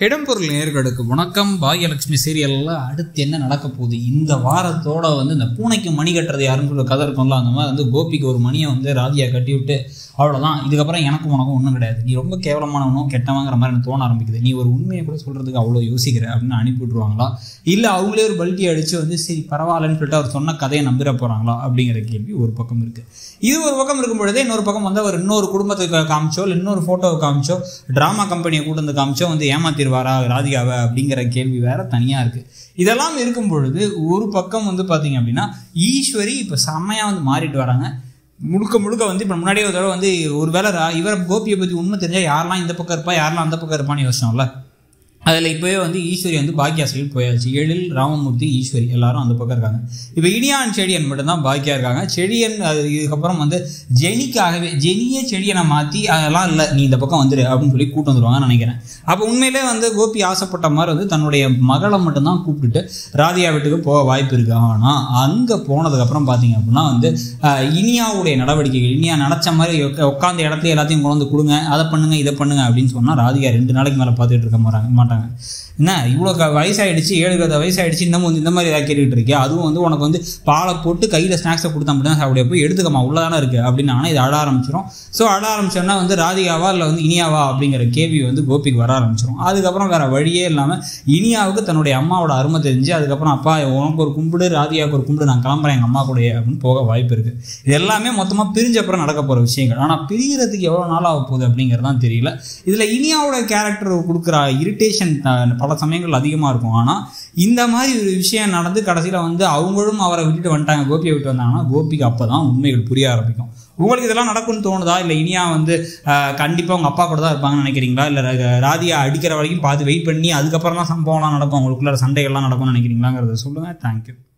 இடம்பொருள் நேர்களுக்கு வணக்கம் பாகியலட்சுமி சீரியலில் அடுத்து என்ன நடக்க போகுது இந்த வாரத்தோட வந்து இந்த பூனைக்கு மணி கட்டுறது யாருன்னு சொல்ல கதை இருக்கும்ல அந்த மாதிரி வந்து கோபிக்கு ஒரு மணியை வந்து ராதியா கட்டி விட்டு அவ்வளோதான் இதுக்கப்புறம் எனக்கும் உனக்கும் ஒன்றும் கிடையாது நீ ரொம்ப கேவலமானவனும் கெட்டவங்கிற மாதிரி எனக்கு தோண ஆரம்பிக்குது நீ ஒரு உண்மையை கூட சொல்கிறதுக்கு அவ்வளோ யோசிக்கிற அப்படின்னு அனுப்பி விட்ருவாங்களா இல்லை அவங்களே ஒரு பல்ட்டி அடித்து வந்து சரி பரவாயில்லன்னு சொல்லிட்டு அவர் சொன்ன கதையை நம்பிட போகிறாங்களா அப்படிங்கிற கேள்வி ஒரு பக்கம் இருக்குது இது ஒரு பக்கம் இருக்கும் பொழுதே இன்னொரு பக்கம் வந்து அவர் இன்னொரு குடும்பத்துக்கு காமிச்சோ இல்லை இன்னொரு ஃபோட்டோவை காமிச்சோ ட்ராமா கம்பெனியை கூட்டு வந்து காமிச்சோ வந்து ஏமாத்திடுவாரா ராதிகாவை அப்படிங்கிற கேள்வி வேற தனியாக இருக்குது இதெல்லாம் இருக்கும் பொழுது ஒரு பக்கம் வந்து பார்த்தீங்க அப்படின்னா ஈஸ்வரி இப்போ செம்மையாக வந்து மாறிட்டு வராங்க முழுக்க முழுக்க வந்து இப்போ முன்னாடியே ஒரு தடவை வந்து ஒரு வேளை ரா- இவரை கோபியை பற்றி உண்மை தெரிஞ்சால் யாரெல்லாம் இந்த பக்கம் இருப்பா யாரெல்லாம் அந்த பக்கம் இருப்பான்னு யோசிச்சோம்ல அதில் இப்போவே வந்து ஈஸ்வரி வந்து பாக்கியா சைடு போயாச்சு எழில் ராமமூர்த்தி ஈஸ்வரி எல்லாரும் அந்த பக்கம் இருக்காங்க இப்போ இடியான் செடியன் மட்டும்தான் பாக்கியா இருக்காங்க செடியன் அது இதுக்கப்புறம் வந்து ஜெனிக்காகவே ஜெனியே செடியனை மாற்றி அதெல்லாம் இல்லை நீ இந்த பக்கம் வந்துடு அப்படின்னு சொல்லி கூட்டு வந்துருவாங்கன்னு நினைக்கிறேன் அப்போ உண்மையிலே வந்து கோபி ஆசைப்பட்ட மாதிரி வந்து தன்னுடைய மகளை மட்டும்தான் கூப்பிட்டுட்டு ராதியா வீட்டுக்கு போக வாய்ப்பு இருக்கு ஆனால் அங்கே போனதுக்கப்புறம் பார்த்தீங்க அப்படின்னா வந்து ஆஹ், இனியாவுடைய நடவடிக்கைகள் இனியா நினச்ச மாதிரி உக்க- உட்காந்த இடத்துல எல்லாத்தையும் கொண்டு வந்து கொடுங்க அதை பண்ணுங்க இதை பண்ணுங்க அப்படின்னு சொன்னால் ராதிகா ரெண்டு நாளைக்கு மேலே பார்த்துட்டு இருக்க மாட்டாங்க மாட்டாங்க என்ன இவ்வளோ க வயசாயிடுச்சு ஏழு கதை வயசாயிடுச்சு இன்னமும் வந்து இந்த மாதிரி ஏதாவது கேட்டுக்கிட்டு இருக்கியா அதுவும் வந்து உனக்கு வந்து பாலை போட்டு கையில் ஸ்நாக்ஸை கொடுத்தா மட்டும் தான் சாப்பிட போய் எடுத்துக்கமா உள்ளதானே இருக்குது அப்படின்னு ஆனால் இது அழ ஆரம்பிச்சிடும் ஸோ அழ ஆரம்பிச்சோன்னா வந்து ராதிகாவா இல்லை வந்து இனியாவா அப்படிங்கிற கேள்வி வந்து கோபிக்கு வர ஆரம்பிச்சிடும் அதுக்கப்புறம் வேற வழியே இல்லாமல் இனியாவுக்கு தன்னுடைய அம்மாவோட அருமை தெரிஞ்சு அதுக்கப்புறம் அப்பா உனக்கு ஒரு கும்பிடு ராதிகாவுக்கு ஒரு கும்பிடு நான் கிளம்புறேன் எங்கள் அம்மா கூடயே அப்படின்னு போக வாய்ப்பு இருக்குது இது எல்லாமே மொத்தமாக பிரிஞ்ச அப்புறம் நடக்க போகிற விஷயங்கள் ஆனால் பிரியறதுக்கு எவ்வளோ நாள் ஆக போகுது அப்படிங்கிறது தான் தெரியல இதில் இனியாவோட கேரக்டர் கொடுக்குற இரிட்டேஷன் பல சமயங்கள் அதிகமாக இருக்கும் ஆனால் இந்த மாதிரி ஒரு விஷயம் நடந்து கடைசியில் வந்து அவங்களும் அவரை விட்டுட்டு வந்துட்டாங்க கோபியை விட்டு வந்தாங்கன்னா கோபிக்கு அப்போ தான் உண்மைகள் புரிய ஆரம்பிக்கும் உங்களுக்கு இதெல்லாம் நடக்கும்னு தோணுதா இல்லை இனியா வந்து கண்டிப்பாக உங்கள் அப்பா கூட தான் இருப்பாங்கன்னு நினைக்கிறீங்களா இல்லை ராதியா அடிக்கிற வரைக்கும் பார்த்து வெயிட் பண்ணி அதுக்கப்புறம் தான் சம்பவம்லாம் நடக்கும் உங்களுக்குள்ள சண்டைகள்லாம் நடக்கும்னு நினைக்கிறீங்களாங்கிறத சொல்லுங்கள் தேங்க்யூ